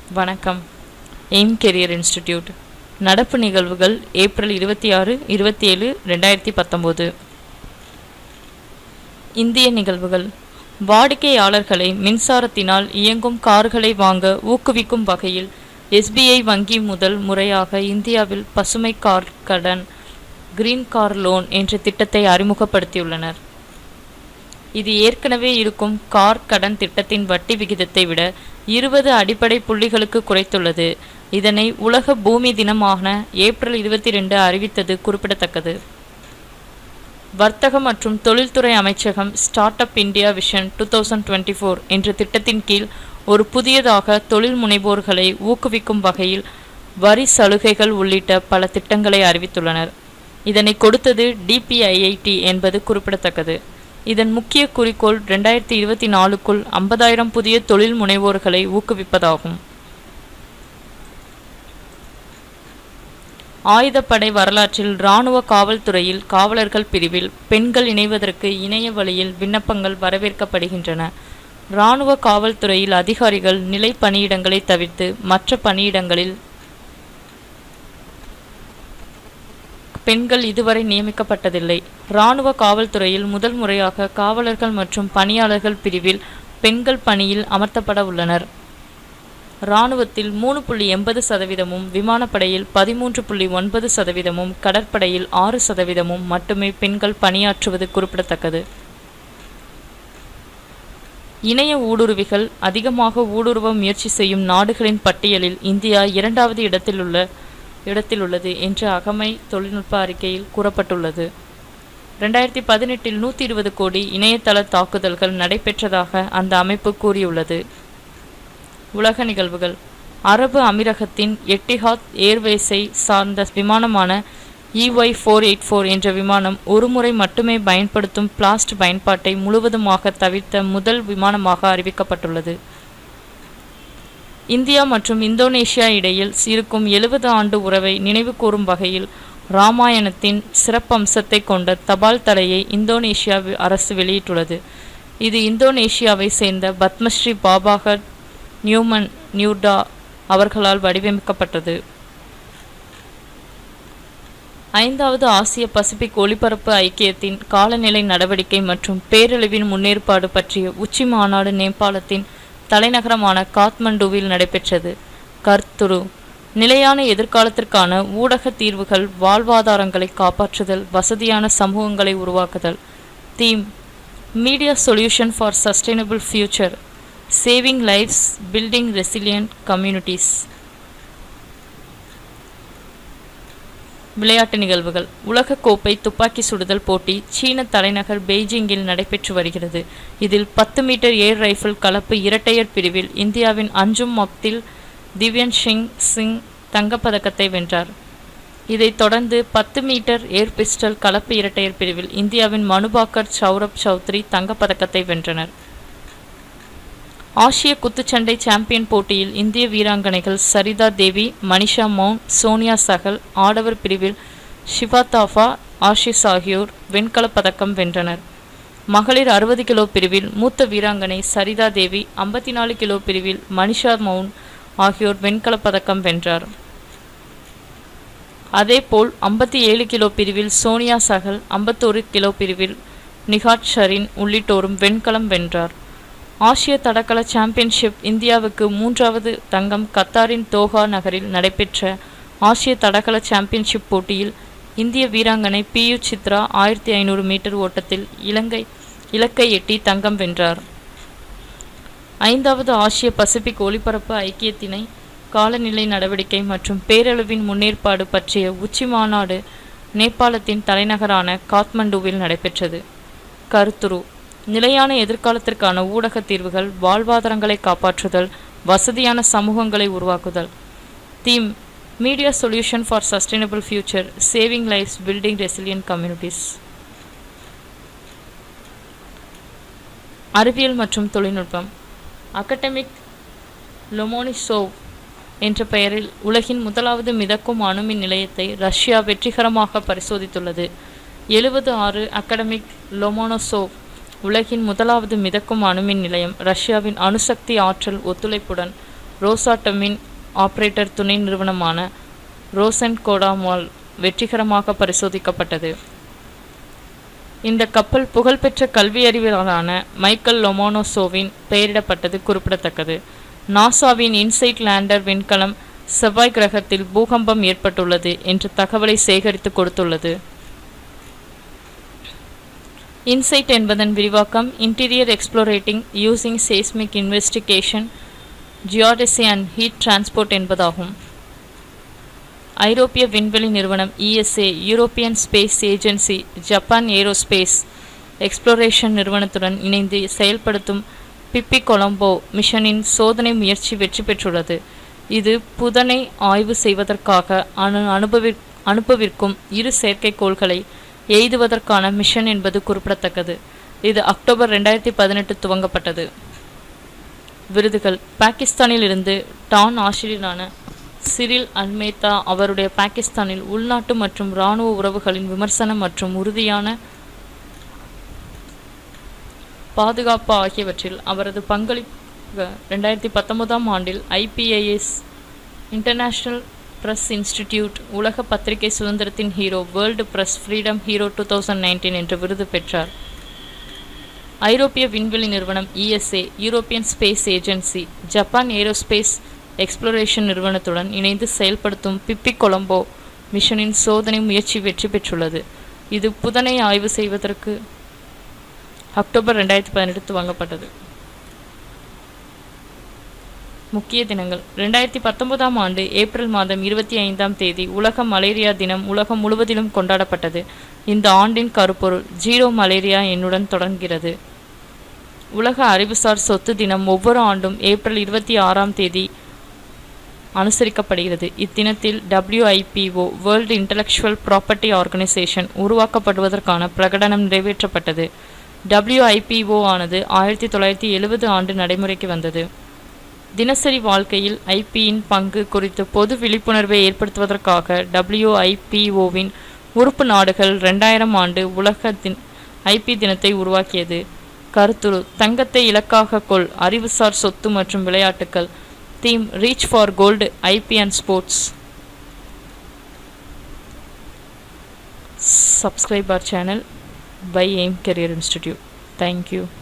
வணக்கம் aim career institute நடப்பு நிகழ்வுகள் ஏப்ரல் இருபத்தி ஆறு இருபத்தி ஏழு ரெண்டாயிரத்தி பத்தொம்போது இந்திய நிகழ்வுகள் வாடிக்கையாளர்களை மின்சாரத்தினால் இயங்கும் கார்களை வாங்க ஊக்குவிக்கும் வகையில் எஸ்பிஐ வங்கி முதல் முறையாக இந்தியாவில் பசுமை கார் கடன் கிரீன் கார் லோன் என்ற திட்டத்தை அறிமுகப்படுத்தியுள்ளனர் இது ஏற்கனவே இருக்கும் கார் கடன் திட்டத்தின் வட்டி விகிதத்தை விட இருபது அடிப்படை புள்ளிகளுக்கு குறைத்துள்ளது இதனை உலக பூமி தினமான ஏப்ரல் இருபத்தி ரெண்டு அறிவித்தது குறிப்பிடத்தக்கது வர்த்தக மற்றும் தொழில்துறை அமைச்சகம் startup India vision two thousand twenty four என்ற திட்டத்தின் கீழ் ஒரு புதியதாக தொழில் முனைவோர்களை ஊக்குவிக்கும் வகையில் வரி சலுகைகள் உள்ளிட்ட பல திட்டங்களை அறிவித்துள்ளனர் இதனை கொடுத்தது டிபிஐஐடி என்பது குறிப்பிடத்தக்கது இதன் முக்கிய குறிக்கோள் ரெண்டாயிரத்தி இருபத்தி நாலுக்குள் ஐம்பதாயிரம் புதிய தொழில் முனைவோர்களை ஊக்குவிப்பதாகும் ஆயுதப்படை வரலாற்றில் இராணுவ காவல்துறையில் காவலர்கள் பிரிவில் பெண்கள் இணைவதற்கு இணைய வழியில் விண்ணப்பங்கள் வரவேற்கப்படுகின்றன இராணுவ காவல்துறையில் அதிகாரிகள் நிலை பணியிடங்களை தவிர்த்து மற்ற பணியிடங்களில் பெண்கள் இதுவரை நியமிக்கப்பட்டதில்லை இராணுவ காவல்துறையில் முதல் முறையாக காவலர்கள் மற்றும் பணியாளர்கள் பிரிவில் பெண்கள் பணியில் அமர்த்தப்பட உள்ளனர் இராணுவத்தில் மூணு புள்ளி எண்பது சதவீதமும் விமானப்படையில் பதிமூன்று புள்ளி ஒன்பது சதவீதமும் கடற்படையில் ஆறு சதவீதமும் மட்டுமே பெண்கள் பணியாற்றுவது குறிப்பிடத்தக்கது இணைய ஊடுருவிகள் அதிகமாக ஊடுருவ முயற்சி செய்யும் நாடுகளின் பட்டியலில் இந்தியா இரண்டாவது இடத்திலுள்ள இடத்தில் உள்ளது என்று அகமை தொழில்நுட்ப அறிக்கையில் கூறப்பட்டுள்ளது ரெண்டாயிரத்தி பதினெட்டில் நூற்றி இருபது கோடி இணையதள தாக்குதல்கள் நடைபெற்றதாக அந்த அமைப்பு கூறியுள்ளது உலக நிகழ்வுகள் அரபு அமீரகத்தின் எட்டிஹாத் ஏர்வேஸை சார்ந்த விமானமான இஒய் ஃபோர் எயிட் ஃபோர் என்ற விமானம் ஒருமுறை மட்டுமே பயன்படுத்தும் பிளாஸ்ட் பயன்பாட்டை முழுவதுமாக தவிர்த்த முதல் விமானமாக அறிவிக்கப்பட்டுள்ளது இந்தியா மற்றும் இந்தோனேஷியா இடையில் இருக்கும் எழுபது ஆண்டு உறவை நினைவு கூறும் வகையில் ராமாயணத்தின் சிறப்பம்சத்தை கொண்ட தபால் தலையை இந்தோனேஷியா அரசு வெளியிட்டுள்ளது இது இந்தோனேஷியாவை சேர்ந்த பத்மஸ்ரீ பாபாகர் நியூமன் நியூடா அவர்களால் வடிவமைக்கப்பட்டது ஐந்தாவது ஆசிய பசிபிக் ஒலிபரப்பு ஐக்கியத்தின் காலநிலை நடவடிக்கை மற்றும் பேரழிவின் முன்னேற்பாடு பற்றிய உச்சி மாநாடு நேபாளத்தின் தலைநகரமான காத்மண்டுவில் நடைபெற்றது கர்த்துரு நிலையான எதிர்காலத்திற்கான ஊடக தீர்வுகள் வாழ்வாதாரங்களை காப்பாற்றுதல் வசதியான சமூகங்களை உருவாக்குதல் theme media solution for sustainable future saving lives building resilient communities விளையாட்டு நிகழ்வுகள் உலகக்கோப்பை துப்பாக்கி சுடுதல் போட்டி சீன தலைநகர் பெய்ஜிங்கில் நடைபெற்று வருகிறது இதில் பத்து மீட்டர் ஏர் ரைஃபிள் கலப்பு இரட்டையர் பிரிவில் இந்தியாவின் அஞ்சும் மப்தில் திவ்யன் சிங் சிங் தங்கப்பதக்கத்தை வென்றார் இதைத் தொடர்ந்து பத்து மீட்டர் ஏர் பிஸ்டல் கலப்பு இரட்டையர் பிரிவில் இந்தியாவின் மனுபாக்கர் சௌரப் சௌத்ரி தங்கப்பதக்கத்தை வென்றனர் ஆசிய குத்துச்சண்டை சாம்பியன் போட்டியில் இந்திய வீராங்கனைகள் சரிதா தேவி மனிஷா மவுன் சோனியா சகல் ஆடவர் பிரிவில் ஷிவா தாஃபா ஆஷிஷ் ஆகியோர் வெண்கலப் பதக்கம் வென்றனர் மகளிர் அறுபது கிலோ பிரிவில் மூத்த வீராங்கனை சரிதா தேவி ஐம்பத்தி நாலு கிலோ பிரிவில் மனிஷா மவுன் ஆகியோர் வெண்கலப் பதக்கம் வென்றார் அதேபோல் ஐம்பத்தி ஏழு கிலோ பிரிவில் சோனியா சகல் ஐம்பத்தோரு கிலோ பிரிவில் நிகாட் ஷரின் உள்ளிட்டோரும் வெண்கலம் வென்றார் ஆசிய தடகள சாம்பியன்ஷிப் இந்தியாவுக்கு மூன்றாவது தங்கம் கத்தாரின் தோஹா நகரில் நடைபெற்ற ஆசிய தடகள சாம்பியன்ஷிப் போட்டியில் இந்திய வீராங்கனை பி யு சித்ரா ஆயிரத்தி ஐநூறு மீட்டர் ஓட்டத்தில் இலங்கை இலக்கை எட்டி தங்கம் வென்றார் ஐந்தாவது ஆசிய பசிபிக் ஒலிபரப்பு ஐக்கியத்தினை காலநிலை நடவடிக்கை மற்றும் பேரழிவின் முன்னேற்பாடு பற்றிய உச்சி மாநாடு நேபாளத்தின் தலைநகரான காத்மண்டுவில் நடைபெற்றது கருத்துரு நிலையான எதிர்காலத்திற்கான ஊடக தீர்வுகள் வாழ்வாதாரங்களை காப்பாற்றுதல் வசதியான சமூகங்களை உருவாக்குதல் theme media solution for sustainable future saving lives building resilient communities அறிவியல் மற்றும் தொழில்நுட்பம் அகடமிக் லொமோனிசோவ் என்ற பெயரில் உலகின் முதலாவது மிதக்கும் அணுமின் நிலையத்தை ரஷ்யா வெற்றிகரமாக பரிசோதித்துள்ளது எழுபது ஆறு அகடமிக் லொமோனோசோவ் உலகின் முதலாவது மிதக்கும் அணுமின் நிலையம் ரஷ்யாவின் அணுசக்தி ஆற்றல் ஒத்துழைப்புடன் ரோசாட்டமின் ஆபரேட்டர் துணை நிறுவனமான ரோசன் கோடாமால் வெற்றிகரமாக பரிசோதிக்கப்பட்டது இந்த கப்பல் புகழ்பெற்ற கல்வியறிவியலாளரான மைக்கேல் லொமானோசோவின் பெயரிடப்பட்டது குறிப்பிடத்தக்கது நாசாவின் இன்சைட் லேண்டர் விண்கலம் செவ்வாய் கிரகத்தில் பூகம்பம் ஏற்பட்டுள்ளது என்ற தகவலை சேகரித்து கொடுத்துள்ளது இன்சைட் என்பதன் விரிவாக்கம் interior exploration using seismic investigation geodesy and heat transport என்பதாகும் ஐரோப்பிய விண்வெளி நிறுவனம் ESA European Space Agency Japan Aerospace Exploration நிறுவனத்துடன் இணைந்து செயல்படுத்தும் பிப்பி கொலம்போ மிஷனின் சோதனை முயற்சி வெற்றி பெற்றுள்ளது இது புதனை ஆய்வு செய்வதற்காக அனு அனுபவி அனுப்பவிருக்கும் இரு செயற்கைக்கோள்களை எய்துவதற்கான மிஷன் என்பது குறிப்பிடத்தக்கது இது அக்டோபர் ரெண்டாயிரத்தி பதினெட்டு துவங்கப்பட்டது விருதுகள் பாகிஸ்தானில் இருந்து டான் ஆசிரியரான சிரில் அல்மேத்தா அவருடைய பாகிஸ்தானில் உள்நாட்டு மற்றும் இராணுவ உறவுகளின் விமர்சனம் மற்றும் உறுதியான பாதுகாப்பு ஆகியவற்றில் அவரது பங்களிப்பு ரெண்டாயிரத்தி பத்தொன்பதாம் ஆண்டில் ஐபிஐஎஸ் இன்டர்நேஷ்னல் பிரஸ் இன்ஸ்டிடியூட் உலக பத்திரிகை சுதந்திரத்தின் hero world press freedom hero two thousand nineteen என்ற விருது பெற்றார் ஐரோப்பிய விண்வெளி நிறுவனம் ESA European Space Agency Japan Aerospace Exploration நிறுவனத்துடன் இணைந்து செயல்படுத்தும் பிப்பி கொலம்போ மிஷனின் சோதனை முயற்சி வெற்றி பெற்றுள்ளது இது புதனை ஆய்வு செய்வதற்கு அக்டோபர் ரெண்டாயிரத்தி பதினெட்டு துவங்கப்பட்டது முக்கிய தினங்கள் ரெண்டாயிரத்தி பத்தொன்பதாம் ஆண்டு ஏப்ரல் மாதம் இருபத்தி ஐந்தாம் தேதி உலக மலேரியா தினம் உலகம் முழுவதிலும் கொண்டாடப்பட்டது இந்த ஆண்டின் கருப்பொருள் ஜீரோ மலேரியா என்னுடன் தொடர்கிறது உலக அறிவுசார் சொத்து தினம் ஒவ்வொரு ஆண்டும் ஏப்ரல் இருபத்தி ஆறாம் தேதி அனுசரிக்கப்படுகிறது இத்தினத்தில் WIPO world intellectual property organisation உருவாக்கப்படுவதற்கான பிரகடனம் நிறைவேற்றப்பட்டது டபிள்யூஐபிஓ ஆனது ஆயிரத்தி தொள்ளாயிரத்தி எழுபது ஆண்டு நடைமுறைக்கு வந்தது தினசரி வாழ்க்கையில் ஐபியின் பங்கு குறித்து பொது விழிப்புணர்வை ஏற்படுத்துவதற்காக டபிள்யூஐபிஓவின் உறுப்பு நாடுகள் ரெண்டாயிரம் ஆண்டு உலக தின் ஐபி தினத்தை உருவாக்கியது கருத்துரு தங்கத்தை இலக்காக கொள் அறிவுசார் சொத்து மற்றும் விளையாட்டுக்கள் theme reach for gold IP and sports subscribe our channel by AIM Career Institute. Thank you.